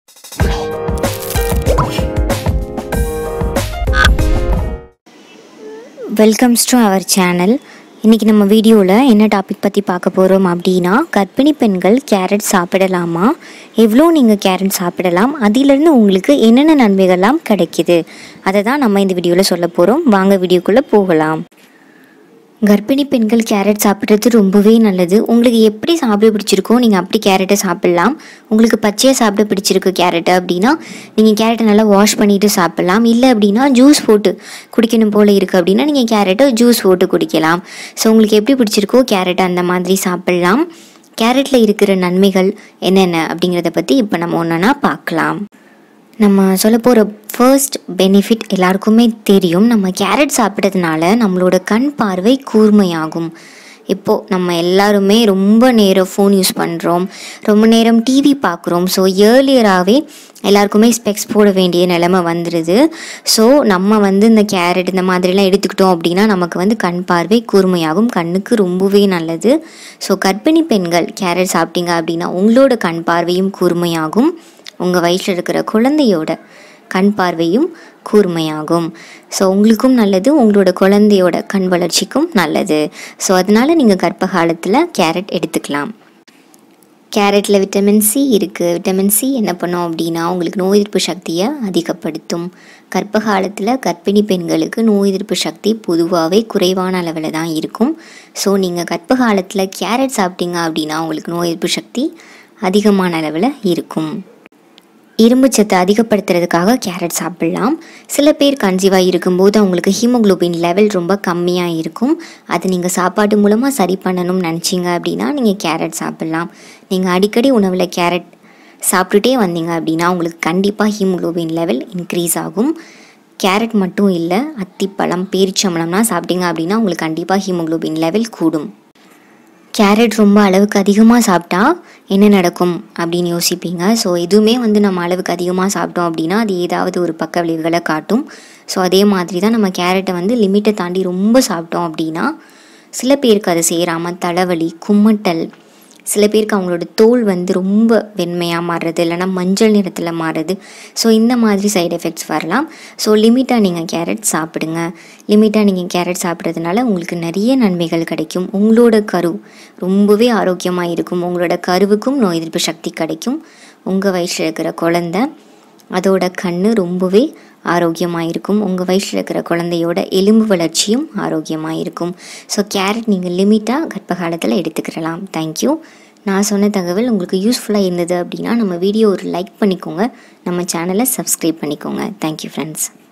welcomes to our channel இன்றைக்கி நம்ம வீடியோவில் என்ன டாபிக் பற்றி பார்க்க போகிறோம் அப்படின்னா கர்ப்பிணி பெண்கள் கேரட் சாப்பிடலாமா எவ்வளோ நீங்கள் கேரட் சாப்பிடலாம் அதிலிருந்து உங்களுக்கு என்னென்ன நன்மைகள்லாம் கிடைக்குது அதை தான் நம்ம இந்த வீடியோவில் சொல்ல போகிறோம் வாங்க வீடியோக்குள்ளே போகலாம் கர்ப்பிணி பெண்கள் கேரட் சாப்பிட்றது ரொம்பவே நல்லது உங்களுக்கு எப்படி சாப்பிட பிடிச்சிருக்கோ நீங்கள் அப்படி கேரட்டை சாப்பிட்லாம் உங்களுக்கு பச்சையாக சாப்பிட பிடிச்சிருக்கு கேரட்டை அப்படின்னா நீங்கள் கேரட்டை நல்லா வாஷ் பண்ணிவிட்டு சாப்பிட்லாம் இல்லை அப்படின்னா ஜூஸ் போட்டு குடிக்கணும் போல் இருக்குது அப்படின்னா நீங்கள் கேரட்டை ஜூஸ் போட்டு குடிக்கலாம் ஸோ உங்களுக்கு எப்படி பிடிச்சிருக்கோ கேரட்டை அந்த மாதிரி சாப்பிட்லாம் கேரட்டில் இருக்கிற நன்மைகள் என்னென்ன அப்படிங்கிறத பற்றி இப்போ நம்ம ஒன்றா பார்க்கலாம் நம்ம சொல்ல போகிற ஃபர்ஸ்ட் பெனிஃபிட் எல்லாருக்குமே தெரியும் நம்ம கேரட் சாப்பிட்றதுனால நம்மளோட கண் பார்வை கூர்மையாகும் இப்போது நம்ம எல்லாருமே ரொம்ப நேரம் ஃபோன் யூஸ் பண்ணுறோம் ரொம்ப நேரம் டிவி பார்க்குறோம் ஸோ ஏர்லியராகவே எல்லாருக்குமே ஸ்பெக்ஸ் போட வேண்டிய நிலைமை வந்துடுது ஸோ நம்ம வந்து இந்த கேரட் இந்த மாதிரிலாம் எடுத்துக்கிட்டோம் அப்படின்னா நமக்கு வந்து கண் பார்வை கூர்மையாகும் கண்ணுக்கு ரொம்பவே நல்லது ஸோ கர்ப்பிணி பெண்கள் கேரட் சாப்பிட்டீங்க அப்படின்னா உங்களோட கண் பார்வையும் கூர்மையாகும் உங்கள் வயிற்றில் இருக்கிற குழந்தையோட கண் பார்வையும் கூர்மையாகும் ஸோ உங்களுக்கும் நல்லது உங்களோட குழந்தையோட கண் வளர்ச்சிக்கும் நல்லது ஸோ அதனால் நீங்கள் கர்ப்ப காலத்தில் கேரட் எடுத்துக்கலாம் கேரட்டில் விட்டமின் சி இருக்குது விட்டமின் சி என்ன பண்ணும் அப்படின்னா உங்களுக்கு நோய் எதிர்ப்பு சக்தியை அதிகப்படுத்தும் கர்ப்ப காலத்தில் கர்ப்பிணி பெண்களுக்கு நோய் எதிர்ப்பு சக்தி பொதுவாகவே குறைவான அளவில் தான் இருக்கும் ஸோ நீங்கள் கர்ப்ப காலத்தில் கேரட் சாப்பிட்டீங்க அப்படின்னா உங்களுக்கு நோய் எதிர்ப்பு சக்தி அதிகமான அளவில் இருக்கும் இரும்பு சத்தை அதிகப்படுத்துறதுக்காக கேரட் சாப்பிட்லாம் சில பேர் கன்சீவாக இருக்கும்போது அவங்களுக்கு ஹீமோக்ளோபின் லெவல் ரொம்ப கம்மியாக இருக்கும் அதை நீங்கள் சாப்பாடு மூலமாக சரி பண்ணணும்னு நினச்சிங்க அப்படின்னா நீங்கள் கேரட் சாப்பிட்லாம் நீங்கள் அடிக்கடி உணவில் கேரட் சாப்பிட்டுட்டே வந்தீங்க அப்படின்னா உங்களுக்கு கண்டிப்பாக ஹீமோக்ளோபின் லெவல் இன்க்ரீஸ் ஆகும் கேரட் மட்டும் இல்லை அத்திப்பழம் பேரிச்சம்பழம்லாம் சாப்பிட்டீங்க அப்படின்னா உங்களுக்கு கண்டிப்பாக ஹீமோக்ளோபின் லெவல் கூடும் கேரட் ரொம்ப அளவுக்கு அதிகமாக சாப்பிட்டா என்ன நடக்கும் அப்படின்னு யோசிப்பீங்க ஸோ எதுவுமே வந்து நம்ம அளவுக்கு அதிகமாக சாப்பிட்டோம் அப்படின்னா அது ஏதாவது ஒரு பக்க விளைவுகளை காட்டும் ஸோ அதே மாதிரி தான் நம்ம கேரட்டை வந்து லிமிட்டை தாண்டி ரொம்ப சாப்பிட்டோம் அப்படின்னா சில பேருக்கு அதை செய்கிறாமல் தலைவலி கும்மட்டல் சில பேருக்கு அவங்களோட தோல் வந்து ரொம்ப வெண்மையாக மாறுறது இல்லைனா மஞ்சள் நிறத்தில் மாறுறது ஸோ இந்த மாதிரி சைடு எஃபெக்ட்ஸ் வரலாம் ஸோ லிமிட்டாக நீங்கள் கேரட் சாப்பிடுங்க லிமிட்டாக நீங்கள் கேரட் சாப்பிட்றதுனால உங்களுக்கு நிறைய நன்மைகள் கிடைக்கும் உங்களோட கரு ரொம்பவே ஆரோக்கியமாக இருக்கும் உங்களோட கருவுக்கும் நோய் எதிர்ப்பு சக்தி கிடைக்கும் உங்கள் வயிற்றில் இருக்கிற குழந்த அதோட கண் ரொம்பவே ஆரோக்கியமாக இருக்கும் உங்கள் வயிற்றில் இருக்கிற குழந்தையோட எலும்பு வளர்ச்சியும் ஆரோக்கியமாக இருக்கும் ஸோ கேரட் நீங்கள் லிமிட்டாக கர்ப்ப காலத்தில் எடுத்துக்கிடலாம் தேங்க்யூ நான் சொன்ன தகவல் உங்களுக்கு யூஸ்ஃபுல்லாக இருந்தது அப்படின்னா நம்ம வீடியோ ஒரு லைக் பண்ணிக்கோங்க நம்ம சேனலை சப்ஸ்கிரைப் பண்ணிக்கோங்க தேங்க்யூ ஃப்ரெண்ட்ஸ்